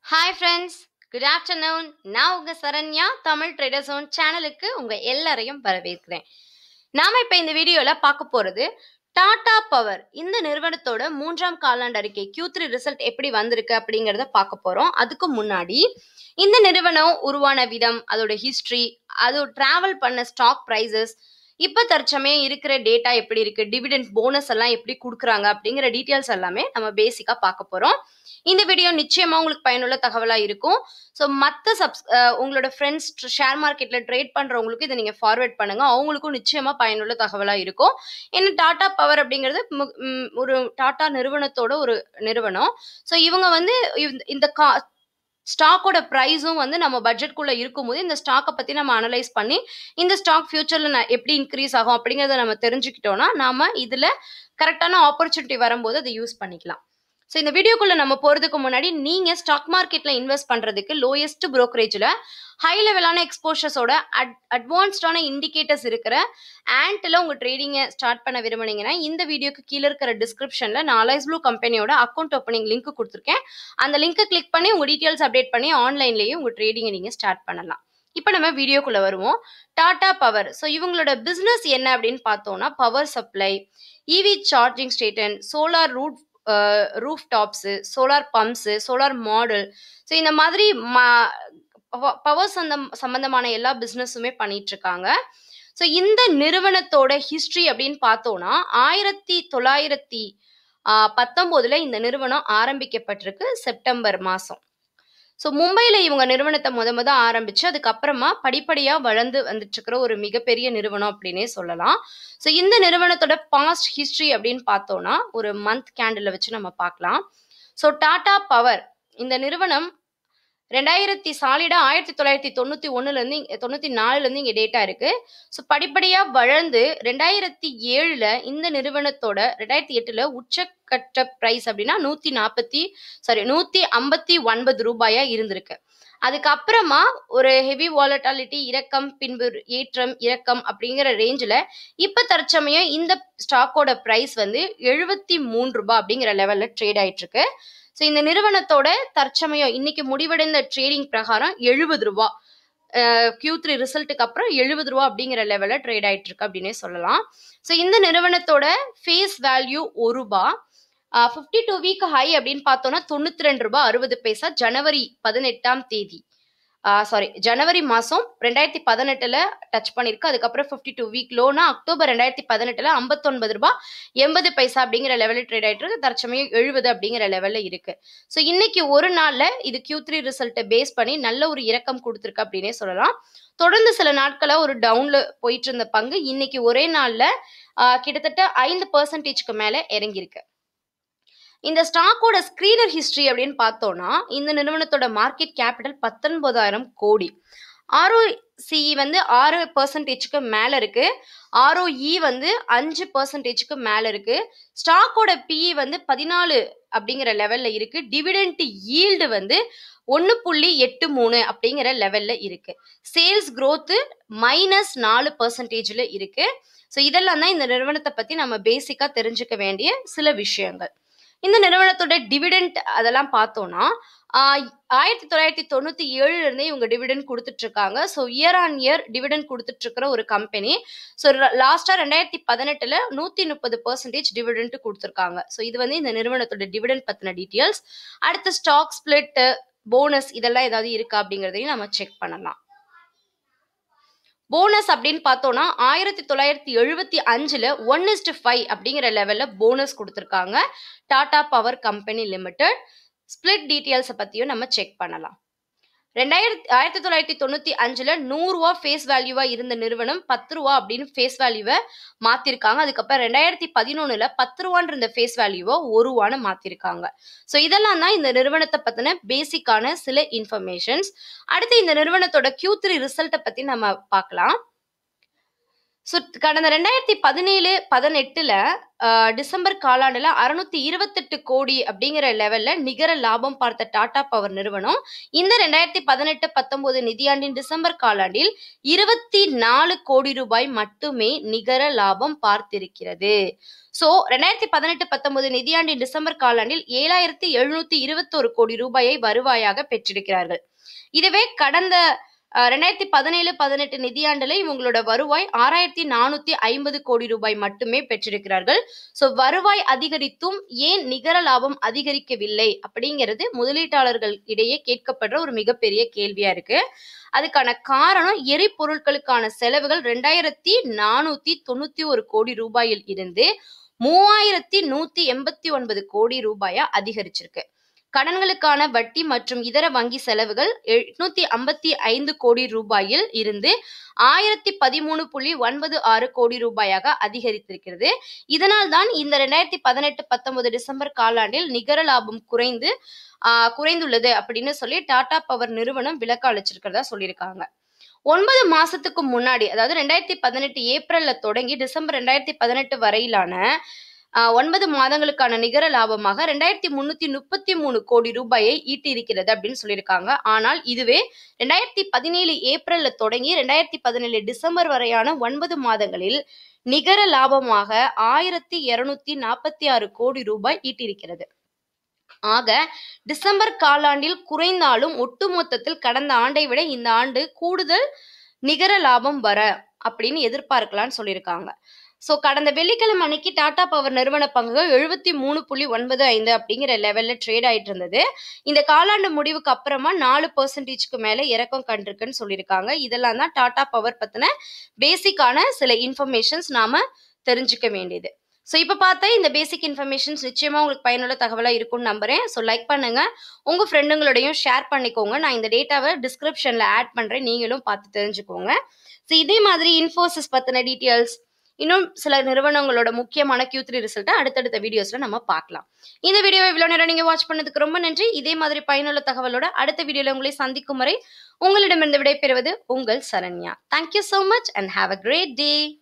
hi friends good afternoon நான் உங்க Saranya Tamil trader zone சேனலுக்கு உங்க எல்லாரையும் வரவேற்கிறேன் நாம இப்ப இந்த வீடியோல பார்க்க போறது டாடா பவர் இந்த நிறுவனத்தோட மூன்றாம் காலாண்டு அறிக்கை Q3 த்ரீ ரிசல்ட் எப்படி வந்திருக்கு அப்படிங்கறத பார்க்க போறோம் அதுக்கு முன்னாடி இந்த நிறுவனம் உருவான விதம் அதோட ஹிஸ்டரி அது டிராவல் பண்ண ஸ்டாக் ப்ரைசஸ் இப்ப தற்சமயம் இருக்கிற டேட்டா எப்படி இருக்கு டிவிடெண்ட் போனஸ் எல்லாம் எப்படி கொடுக்குறாங்க அப்படிங்கிற டீட்டெயில்ஸ் எல்லாமே நம்ம பேசிக்கா பார்க்க போறோம் இந்த வீடியோ நிச்சயமா உங்களுக்கு பயனுள்ள தகவலா இருக்கும் ஸோ மற்ற சப்ஸ் அஹ் உங்களோட ஃப்ரெண்ட்ஸ் ஷேர் மார்க்கெட்ல ட்ரேட் பண்றவங்களுக்கு இதை நீங்க ஃபார்வர்ட் பண்ணுங்க அவங்களுக்கும் நிச்சயமா பயனுள்ள தகவலா இருக்கும் ஏன்னா டாடா பவர் அப்படிங்கிறது மு- ம், ஒரு டாடா நிறுவனத்தோட ஒரு நிறுவனம் ஸோ இவங்க வந்து இந்த- இந்த கா ஸ்டாக்கோட ப்ரைஸும் வந்து நம்ம பட்ஜெட்குள்ள இருக்கும்போது இந்த ஸ்டாக்கை பத்தி நம்ம அனலைஸ் பண்ணி இந்த ஸ்டாக் ஃபியூச்சர்ல எப்படி இன்க்ரீஸ் ஆகும் அப்படிங்கறத நம்ம தெரிஞ்சுக்கிட்டோம்னா நாம இதுல கரெக்டான ஆப்பர்ச்சுனிட்டி வரும்போது அதை யூஸ் பண்ணிக்கலாம் ஸோ இந்த வீடியோக்குள்ள நம்ம போறதுக்கு முன்னாடி நீங்க ஸ்டாக் மார்க்கெட்ல இன்வெஸ்ட் பண்றதுக்கு லோயஸ்ட் brokerage-ல ஹை லெவலான எக்ஸ்போஷர்ஸோட அட் அட்வான்ஸ்டான இண்டிகேட்டர்ஸ் இருக்கிற ஆண்ட்ல உங்க ட்ரேடிங்கை ஸ்டார்ட் பண்ண விரும்புனீங்கன்னா இந்த வீடியோக்கு கீழே இருக்கிற டிஸ்கிரிப்ஷன்ல நான் அலைஸ் ப்ளூ கம்பெனியோட அக்கௌண்ட் ஓப்பனிங் லிங்க் கொடுத்துருக்கேன் அந்த லிங்கை கிளிக் பண்ணி உங்க டீட்டெயில்ஸ் அப்டேட் பண்ணி ஆன்லைன்லயே உங்க ட்ரேடிங்கை நீங்க ஸ்டார்ட் பண்ணலாம் இப்போ நம்ம வீடியோக்குள்ள வருவோம் டாடா பவர் ஸோ இவங்களோட பிசினஸ் என்ன அப்படின்னு பார்த்தோம்னா power supply EV charging station solar root roof tops solar pumps solar model so இந்த மாதிரி பவர் சந்தம் சம்பந்தமான எல்லா பிஸ்னஸுமே பண்ணிட்டு இருக்காங்க ஸோ இந்த நிறுவனத்தோட ஹிஸ்டரி அப்படின்னு பார்த்தோம்னா ஆயிரத்தி தொள்ளாயிரத்தி ஆஹ், பத்தொன்பதுல இந்த நிறுவனம் ஆரம்பிக்கப்பட்டிருக்கு செப்டம்பர் மாதம் ஸோ மும்பையில் இவங்க நிறுவனத்தை முத முத ஆரம்பிச்சு அதுக்கப்புறமா படிப்படியாக வளர்ந்து வந்துட்டு இருக்கிற ஒரு மிகப்பெரிய நிறுவனம் அப்படின்னே சொல்லலாம் ஸோ இந்த நிறுவனத்தோட பாஸ்ட் ஹிஸ்டரி அப்படின்னு பார்த்தோம்னா ஒரு மந்த் கேண்டில் வச்சு நம்ம பார்க்கலாம் ஸோ டாடா பவர் இந்த நிறுவனம் ரெண்டாயிரத்தி சாலிடா ஆயிரத்தி தொள்ளாயிரத்தி தொண்ணூத்தி ஒண்ணுல இருந்து இங்க- தொண்ணூத்தி நாலுல இருந்து இங்க டேட்டா இருக்கு ஸோ படிப்படியா வளர்ந்து ரெண்டாயிரத்தி ஏழுல இந்த நிறுவனத்தோட ரெண்டாயிரத்தி எட்டுல உச்சக்கட்ட பிரைஸ் அப்படின்னா நூத்தி நாற்பத்தி சாரி நூத்தி ஐம்பத்தி ஒன்பது ரூபாயா இருந்திருக்கு அதுக்கப்புறமா ஒரு ஹெவி வாலட்டாலிட்டி இறக்கம் பின்பு ஏற்றம் இறக்கம் அப்படிங்கிற ரேஞ்சில் இப்போ தற்சமயம் இந்த ஸ்டாக்கோட ப்ரைஸ் வந்து எழுபத்தி மூணு ரூபாய் அப்படிங்கிற லெவலில் ட்ரேட் ஆயிட்டு இருக்கு ஸோ இந்த நிறுவனத்தோட தற்சமயம் இன்னைக்கு முடிவடைந்த ட்ரேடிங் பிரகாரம் எழுபது ரூபா Q3 த்ரீ ரிசல்ட்டுக்கு அப்புறம் எழுபது ரூபா அப்படிங்கிற லெவலில் ட்ரேட் ஆயிட்டு இருக்கு அப்படின்னே சொல்லலாம் ஸோ இந்த நிறுவனத்தோட ஃபேஸ் வேல்யூ ஒரு ரூபா ஃபிஃப்டி டூ வீக் ஹை அப்படின்னு பார்த்தோம்னா தொண்ணூத்தி ரெண்டு ரூபாய் அறுபது பைசா ஜனவரி பதினெட்டாம் தேதி சாரி ஜனவரி மாதம் ரெண்டாயிரத்தி பதினெட்டில் டச் பண்ணியிருக்கு அதுக்கப்புறம் ஃபிஃப்டி டூ வீக் லோனா அக்டோபர் ரெண்டாயிரத்தி பதினெட்டில் ஐம்பத்தொன்பது ரூபாய் எண்பது பைசா அப்படிங்கிற லெவலில் ட்ரேட் ஆயிட்டு இருக்கு தற்சமயம் எழுபது அப்படிங்கிற லெவலில் இருக்கு ஸோ இன்னைக்கு ஒரு நாளில் இது Q3 த்ரீ ரிசல்ட்டை பேஸ் பண்ணி நல்ல ஒரு இறக்கம் கொடுத்துருக்கு அப்படின்னே சொல்லலாம் தொடர்ந்து சில நாட்களா ஒரு டவுன்ல போயிட்டு இருந்த பங்கு இன்னைக்கு ஒரே நாள்ல ஆஹ், கிட்டத்தட்ட ஐந்து பர்சன்டேஜ்க்கு மேல இறங்கியிருக்கு இந்த ஸ்டாக்கோட ஸ்கிரீனர் ஹிஸ்டரி அப்படின்னு பார்த்தோம்னா இந்த நிறுவனத்தோட மார்க்கெட் கேபிட்டல் பத்தொன்பதாயிரம் கோடி ஆர்ஓசிஇ வந்து ஆறு பர்சன்டேஜ்க்கு மேல இருக்கு ஆர்ஓஇ வந்து அஞ்சு பர்சன்டேஜ்க்கு மேல இருக்கு ஸ்டாக்கோட பிஇ வந்து பதினாலு அப்படிங்கிற லெவல்ல இருக்கு டிவிடெண்ட் ஈல்டு வந்து ஒன்று புள்ளி எட்டு மூணு அப்படிங்கிற லெவல்ல இருக்கு சேல்ஸ் growth மைனஸ் நாலு பர்சன்டேஜ்ல இருக்கு ஸோ இதெல்லாம் தான் இந்த நிறுவனத்தை பத்தி நம்ம பேசிக்கா தெரிஞ்சுக்க வேண்டிய சில விஷயங்கள் இந்த நிறுவனத்தோட டிவிடெண்ட் அதெல்லாம் பார்த்தோம்னா ஆஹ் ஆயிரத்தி தொள்ளாயிரத்தி தொண்ணூத்தி ஏழுல இருந்தே இவங்க டிவிடெண்ட் கொடுத்துட்டு இருக்காங்க so year on year dividend கொடுத்துட்டு இருக்கிற ஒரு கம்பெனி ஸோ லாஸ்டா ரெண்டாயிரத்தி பதினெட்டுல நூத்தி முப்பது பர்சன்டேஜ் டிவிடெண்ட் கொடுத்துருக்காங்க ஸோ இது வந்து இந்த நிறுவனத்தோட டிவிடெண்ட் பத்தின டீட்டெயில்ஸ் அடுத்து ஸ்டாக் ஸ்பிளிட் போனஸ் இதெல்லாம் ஏதாவது இருக்கா அப்படிங்கிறதையும் நம்ம செக் பண்ணலாம் போனஸ் அப்படின்னு பார்த்தோம்னா ஆயிரத்தி தொள்ளாயிரத்தி எழுபத்தி அஞ்சுல ஒன் இஸ்டு ஃபைவ் அப்படிங்கிற லெவல்ல போனஸ் கொடுத்துருக்காங்க Tata power company limited split டீட்டெயில்ஸை பத்தியும் நம்ம செக் பண்ணலாம் ரெண்டாயிரத்தி ஆயிரத்தி தொள்ளாயிரத்தி தொண்ணூத்தி அஞ்சுல நூறு ரூபா ஃபேஸ் வேல்யூவா இருந்த நிறுவனம் பத்து ரூபா அப்படின்னு ஃபேஸ் வேல்யூவை மாத்திருக்காங்க அதுக்கப்புறம் ரெண்டாயிரத்தி பதினொன்னுல பத்து ரூபான்னு இருந்த ஃபேஸ் வேல்யூவை ஒரு ரூபான்னு மாத்திருக்காங்க ஸோ இதெல்லாம் தான் இந்த நிறுவனத்தை பத்தின பேசிக்கான சில இன்ஃபர்மேஷன்ஸ் அடுத்து இந்த நிறுவனத்தோட Q3 த்ரீ ரிசல்ட்டை பத்தி நம்ம பார்க்கலாம் ஸோ கடந்த ரெண்டாயிரத்தி பதினேழு பதினெட்டுல டிசம்பர் காலாண்டுல அறுநூத்தி இருபத்தெட்டு கோடி அப்படிங்கிற லெவல்ல நிகர லாபம் பார்த்த டாடா பவர் நிறுவனம் இந்த ரெண்டாயிரத்தி பதினெட்டு பத்தொன்பது நிதியாண்டின் டிசம்பர் காலாண்டில் இருபத்தி நாலு கோடி ரூபாய் மட்டுமே நிகர லாபம் பார்த்திருக்கிறது சோ ரெண்டாயிரத்தி பதினெட்டு பத்தொன்பது நிதியாண்டின் டிசம்பர் காலாண்டில் ஏழாயிரத்தி எழுநூத்தி இருபத்தோரு கோடி ரூபாயை வருவாயாக பெற்றிருக்கிறார்கள் இதுவே கடந்த அஹ், ரெண்டாயிரத்தி பதினேழு பதினெட்டு நிதியாண்டுல இவங்களோட வருவாய் ஆறாயிரத்தி நானூத்தி ஐம்பது கோடி ரூபாய் மட்டுமே பெற்றிருக்கிறார்கள் சோ வருவாய் அதிகரித்தும் ஏன் நிகர லாபம் அதிகரிக்கவில்லை அப்படிங்கிறது முதலீட்டாளர்கள் இடையே கேட்கப்படுற ஒரு மிகப்பெரிய கேள்வியா இருக்கு அதுக்கான காரணம் எரிபொருட்களுக்கான செலவுகள் ரெண்டாயிரத்தி நானூத்தி தொண்ணூத்தி ஒரு கோடி ரூபாயில் இருந்து மூவாயிரத்தி நூத்தி எண்பத்தி ஒன்பது கோடி ரூபாயா அதிகரிச்சிருக்கு கடன்களுக்கான வட்டி மற்றும் இதர வங்கி செலவுகள் எட்நூத்தி ஐம்பத்தி ஐந்து கோடி ரூபாயில் இருந்து ஆயிரத்தி பதிமூணு புள்ளி ஒன்பது ஆறு கோடி ரூபாயாக அதிகரித்திருக்கிறது இதனால் தான் இந்த ரெண்டாயிரத்தி பதினெட்டு பத்தொன்பது டிசம்பர் காலாண்டில் நிகர லாபம் குறைந்து ஆஹ் குறைந்துள்ளது அப்படின்னு சொல்லி டாடா பவர் நிறுவனம் விளக்கம் அளிச்சிருக்கிறதா சொல்லியிருக்காங்க ஒன்பது மாசத்துக்கு முன்னாடி அதாவது ரெண்டாயிரத்தி பதினெட்டு ஏப்ரல்ல தொடங்கி டிசம்பர் ரெண்டாயிரத்தி பதினெட்டு வரையிலான ஆஹ் ஒன்பது மாதங்களுக்கான நிகர லாபமாக ரெண்டாயிரத்தி முன்னூத்தி முப்பத்தி மூணு கோடி ரூபாயை ஈட்டியிருக்கிறது அப்படின்னு சொல்லியிருக்காங்க ஆனால் இதுவே ரெண்டாயிரத்தி பதினேழு ஏப்ரல்ல தொடங்கி ரெண்டாயிரத்தி பதினேழு டிசம்பர் வரையான ஒன்பது மாதங்களில் நிகர லாபமாக ஆயிரத்தி இருநூத்தி நாற்பத்தி ஆறு கோடி ரூபாய் ஈட்டியிருக்கிறது ஆக டிசம்பர் காலாண்டில் குறைந்தாலும் ஒட்டுமொத்தத்தில் கடந்த ஆண்டை விட இந்த ஆண்டு கூடுதல் நிகர லாபம் வர அப்படின்னு எதிர்பார்க்கலாம்னு சொல்லியிருக்காங்க ஸோ கடந்த வெள்ளிக்கிழமை அன்னைக்கு டாடா பவர் நிறுவன பங்குகள் எழுபத்தி மூணு புள்ளி ஒன்பது ஐந்து அப்படிங்கிற லெவல்ல ட்ரேட் ஆயிட்டு இருந்தது இந்த காலாண்டு முடிவுக்கு அப்புறமா நாலு பர்சன்டேஜ்க்கு மேல இறக்கம் கண்டிருக்குன்னு சொல்லியிருக்காங்க இதெல்லாம் தான் டாடா பவர் பத்தின பேசிக்கான சில இன்ஃபர்மேஷன்ஸ் நாம தெரிஞ்சுக்க வேண்டியது ஸோ இப்போ பார்த்தா இந்த பேசிக் இன்ஃபர்மேஷன்ஸ் நிச்சயமா உங்களுக்கு பயனுள்ள தகவலாக இருக்கும்னு நம்புறேன் ஸோ லைக் பண்ணுங்க உங்க ஃப்ரெண்டுங்களோடையும் ஷேர் பண்ணிக்கோங்க நான் இந்த டேட்டாவை டிஸ்கிரிப்ஷன்ல ஆட் பண்றேன் நீங்களும் பார்த்து தெரிஞ்சுக்கோங்க ஸோ இதே மாதிரி இன்ஃபோசிஸ் பத்தின டீட்டெயில்ஸ் இன்னும் சில நிறுவனங்களோட முக்கியமான Q3 த்ரீ ரிசல்ட்டை அடுத்தடுத்த வீடியோஸ்ல நம்ம பார்க்கலாம் இந்த வீடியோவை இவ்வளோ நேரம் நீங்க வாட்ச் பண்ணதுக்கு ரொம்ப நன்றி இதே மாதிரி பயனுள்ள தகவலோட அடுத்த வீடியோல உங்களை சந்திக்கும் வரை உங்களிடமிருந்து விடைபெறுவது உங்கள் Saranya thank you so much and have a great day